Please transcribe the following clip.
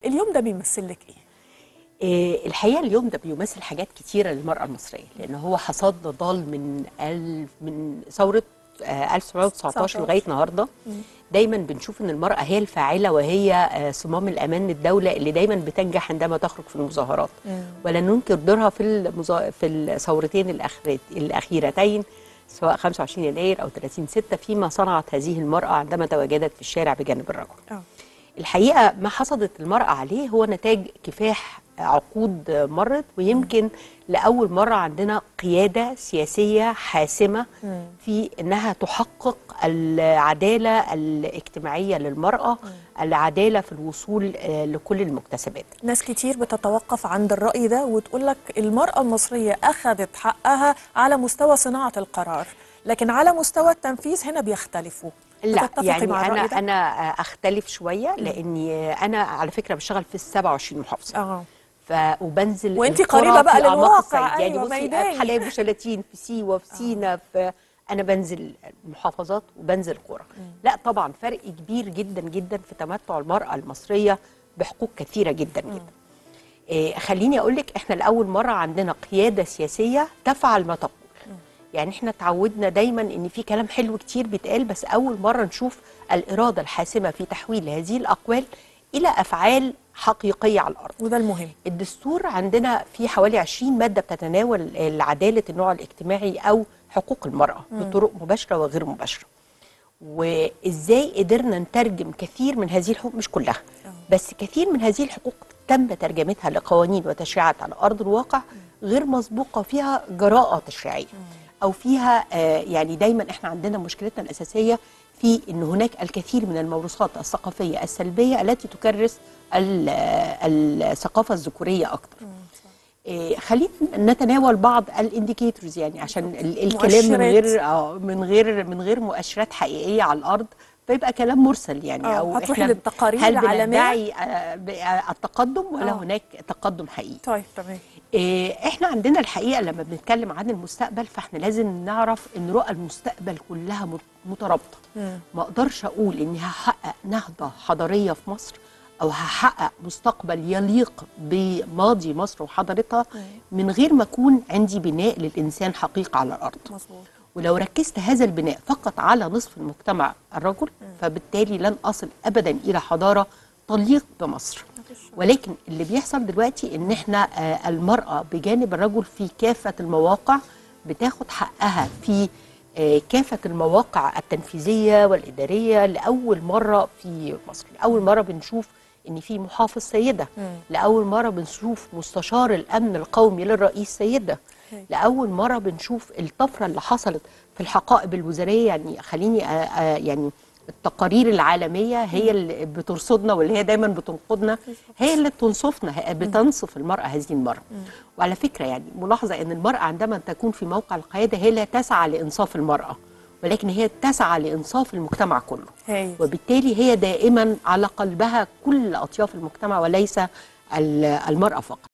اليوم ده بيمثل لك ايه إيه، الحقيقه اليوم ده بيمثل حاجات كتيره للمراه المصريه لان هو حصاد ضال من ال من ثوره آه، 1919 لغايه النهارده دايما بنشوف ان المراه هي الفاعله وهي آه، صمام الامان للدوله اللي دايما بتنجح عندما تخرج في المظاهرات ولا ننكر دورها في المظا... في الثورتين الأخر... الاخيرتين سواء 25 يناير او 30 6 فيما صنعت هذه المراه عندما تواجدت في الشارع بجانب الرجل اه الحقيقه ما حصدت المراه عليه هو نتاج كفاح عقود مرت ويمكن لاول مره عندنا قياده سياسيه حاسمه في انها تحقق العداله الاجتماعيه للمراه العداله في الوصول آه، لكل المكتسبات ناس كتير بتتوقف عند الرأي ده وتقول لك المرأة المصرية أخذت حقها على مستوى صناعة القرار لكن على مستوى التنفيذ هنا بيختلفوا لا بتتفقي يعني مع انا الرأي ده؟ انا اختلف شويه لاني انا على فكره بشتغل في ال 27 محافظه اه ف وبنزل وانتي القرى قريبة بقى في أعماق للواقع، الصعيد. يعني أيوة، بصي ميداني. حلايب وشلاتين في سيوه في سينا في انا بنزل المحافظات وبنزل قرى لا طبعا فرق كبير جدا جدا في تمتع المراه المصريه بحقوق كثيره جدا جدا إيه خليني اقول لك احنا لاول مره عندنا قياده سياسيه تفعل ما تقول يعني احنا اتعودنا دايما ان في كلام حلو كتير بيتقال بس اول مره نشوف الاراده الحاسمه في تحويل هذه الاقوال الى افعال حقيقيه على الارض وده المهم الدستور عندنا في حوالي 20 ماده بتتناول عداله النوع الاجتماعي او حقوق المراه بطرق مباشره وغير مباشره وازاي قدرنا نترجم كثير من هذه الحقوق مش كلها بس كثير من هذه الحقوق تم ترجمتها لقوانين وتشريعات على ارض الواقع غير مسبوقه فيها جراءه تشريعيه او فيها آه يعني دايما احنا عندنا مشكلتنا الاساسيه في ان هناك الكثير من الموروثات الثقافيه السلبيه التي تكرس ال- آه، الثقافه الذكوريه اكتر إيه، خلينا نتناول بعض الانديكيتورز يعني عشان ال- الكلام من مؤشرات. غير اه من غير من غير مؤشرات حقيقيه على الارض فيبقى كلام مرسل يعني آه، او هتروحي احنا للتقارير هل العالمية؟ بندعي آه، ب- آه، التقدم ولا آه. هناك تقدم حقيقي طيب تمام إيه، احنا عندنا الحقيقه لما بنتكلم عن المستقبل فاحنا لازم نعرف ان رؤى المستقبل كلها مت- مترابطه مم. ما اقدرش اقول اني هحقق نهضه حضاريه في مصر او هحقق مستقبل يليق بماضي مصر وحضارتها من غير ما اكون عندي بناء للانسان حقيقه على الارض مظبوط ولو ركزت هذا البناء فقط على نصف المجتمع الرجل فبالتالي لن اصل ابدا الى حضاره تليق بمصر ولكن اللي بيحصل دلوقتي ان احنا آه، المراه بجانب الرجل في كافه المواقع بتاخد حقها في آه، كافه المواقع التنفيذيه والاداريه لاول مره في مصر لاول مره بنشوف ان في محافظ سيده لاول مره بنشوف مستشار الامن القومي للرئيس سيده هاي. لاول مره بنشوف الطفره اللي حصلت في الحقائب الوزاريه يعني خليني آه، آه، يعني التقارير العالميه هي اللي بترصدنا واللي هي دايما بتنقدنا هي اللي بتنصفنا هي- بتنصف المراه هذه المراه وعلى فكره يعني ملاحظه ان المراه عندما تكون في موقع القياده هي لا تسعى لانصاف المراه ولكن هي تسعى لانصاف المجتمع كله هاي وبالتالي هي دائما على قلبها كل اطياف المجتمع وليس ال- المراه فقط